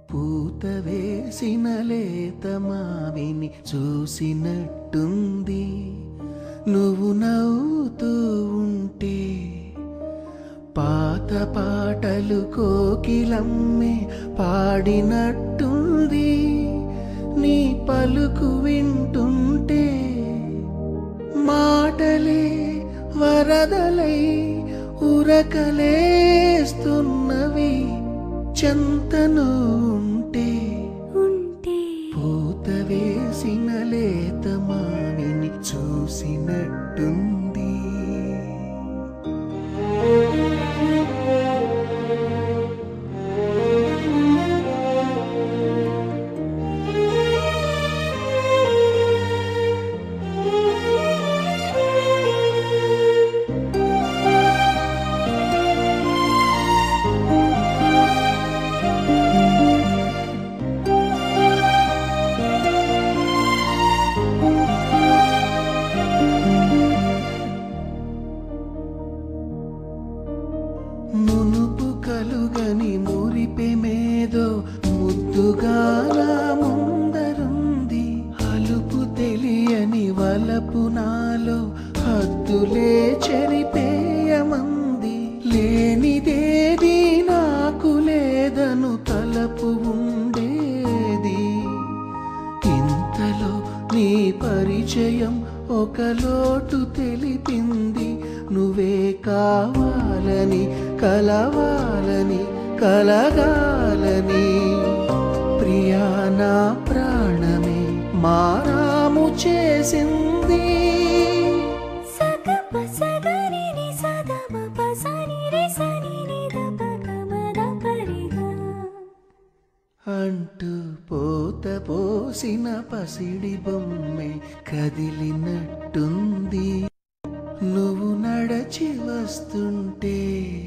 పూత వేసిన లేత మావిని చూసినట్టుంది నువ్వు నవ్వుతూ ఉంటే పాత పాటలు కోకిలమ్మే పాడినట్టుంది నీ పలుకు వింటుంటే మాటలే వరదలై ఉరకలేస్తున్నవి చెంతను ఉంటే ఉంటే పూత వేసిన లేత మావిని చూసినట్టుంది మునుపు కలుగని మురిపెమేదో ముద్దుగా నా ముందరుంది అలుపు తెలియని వలపు నాలో హద్దులే చెరిపేయమంది లేనిదేది నాకు లేదను తలపు ఉండేది ఇంతలో నీ పరిచయం ఒక లోటు తెలిపింది నువ్వే కావాలని కలవాలని కలగాలని ప్రియా నా ప్రాణమే మారాము చేసింది సగప సగరి ని సదమ పసని రి సని ని దప గమద పరిగా అంటూ పోత పోసిన పసిడి బొమ్మే కదిలినట్టుంది నువ్వు నడచి వస్తుంటే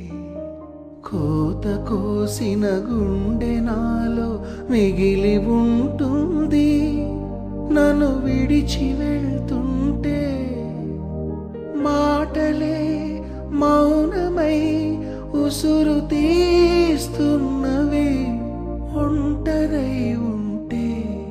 కోత కోసిన గుండె నాలో మిగిలి ఉంటుంది నన్ను విడిచి వెళ్తుంటే మాటలే మౌనమై ఉసురు తీస్తున్నవి ఒంటరై ఉంటే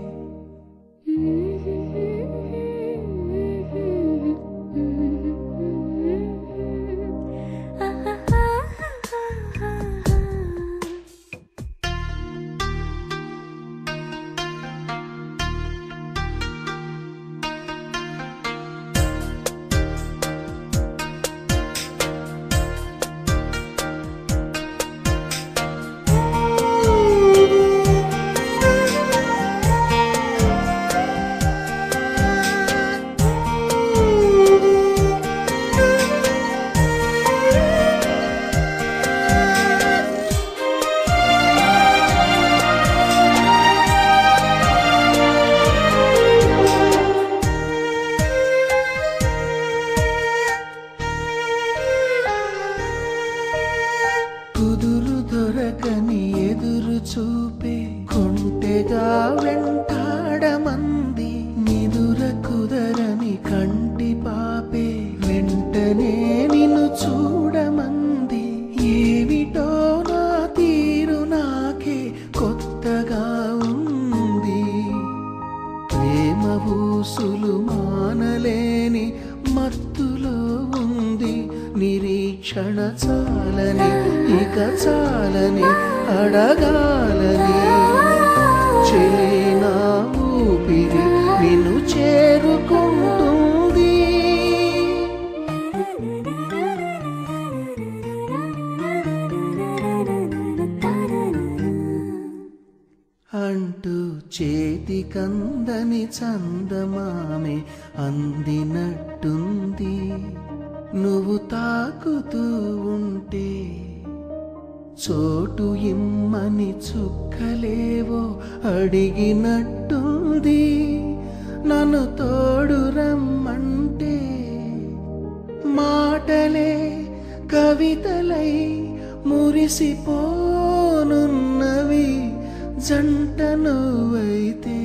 కుదురు దొరకని ఎదురు చూపే కొంటెగా వెంటాడమంది నిదుర కుదరని కంటి పాపే వెంటనే నిన్ను చూడమంది ఏమిటో నా తీరు నాకే కొత్తగా ఉంది ప్రేమ ఊసులు మానలేని మత్తులో ఉంది నిరీక్షణ చాలని ఇక చాలని అడగాలని చెలి నా ఊపిరి నిన్ను చేరుకుంటుంది అంటూ చేతి కందని చందమామె అందినట్టుంది నువ్వు తాకుతూ ఉంటే చోటు ఇమ్మని చుక్కలేవో అడిగినట్టుంది నన్ను తోడు రమ్మంటే మాటలే కవితలై మురిసిపోనున్నవి జంట నువ్వైతే